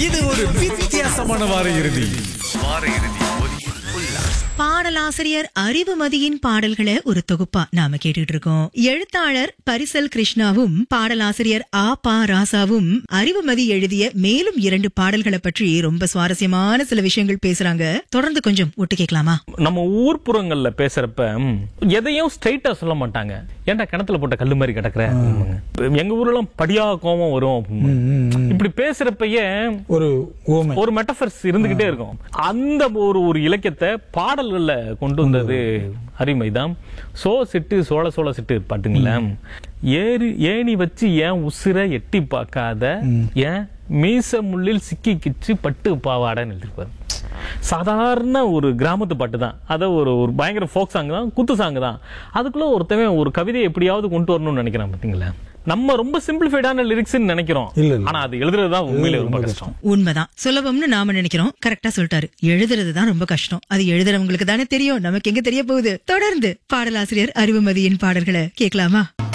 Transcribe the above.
இது ஒரு வித்தியாசமான வார இறுதி பாடலாசிரியர் அறிவுமதியின் பாடல்களை ஒரு தொகுப்பா நாம கேட்டுட்டு இருக்கோம் எழுத்தாளர் பரிசல் கிருஷ்ணாவும் பாடலாசிரியர் ஆ பா ராசாவும் அறிவுமதி எழுதிய மேலும் இரண்டு பாடல்களை பற்றி ரொம்ப சுவாரஸ்யமான சில விஷயங்கள் பேசுறாங்க தொடர்ந்து கொஞ்சம் ஒட்டு கேட்கலாமா நம்ம ஊர்ப்புறங்கள்ல பேசுறப்ப ம், எதையும் ஸ்ட்ரைட்டா சொல்ல மாட்டாங்க ஏன்டா கிணத்துல போட்ட கல்லு மாதிரி கிடக்குற அப்படிம்பாங்க. எங்க ஊர்லாம் படியா கோவம் வரும் அப்படிம்பாங்க. இப்படி பேசுறப்பயே ஒரு ஓமை ஒரு மெட்டபர்ஸ் இருந்துகிட்டே இருக்கும் அந்த ஒரு ஒரு இலக்கியத்தை பாடல்கள்ல கொண்டு வந்தது அரிமைதான் சோ சிட்டு சோழ சோழ சிட்டு பாட்டுங்களேன் ஏறி ஏணி வச்சு ஏன் உசுர எட்டி பார்க்காத ஏன் மீச முள்ளில் சிக்கி கிச்சு பட்டு பாவாடன்னு எழுதிருப்பாரு சாதாரண ஒரு கிராமத்து பாட்டு தான் அதை ஒரு ஒரு பயங்கர ஃபோக் சாங் தான் குத்து சாங் தான் அதுக்குள்ள ஒருத்தவன் ஒரு கவிதையை எப்படியாவது கொண்டு வரணும்னு நினைக்கிறான் பாத்தீங்களா நம்ம ரொம்ப சிம்பிளிஃபைடான லிரிக்ஸ் நினைக்கிறோம் இல்ல, இல்ல. ஆனா அது எழுதுறது தான் உண்மையிலே ரொம்ப கஷ்டம் உண்மைதான் சுலபம்னு நாம நினைக்கிறோம் கரெக்டா சொல்லிட்டாரு எழுதுறது தான் ரொம்ப கஷ்டம் அது எழுதுறவங்களுக்கு தானே தெரியும் நமக்கு எங்க தெரிய போகுது தொடர்ந்து பாடலாசிரியர் அறிவுமதியின் பாடல்களை கேட்கலாமா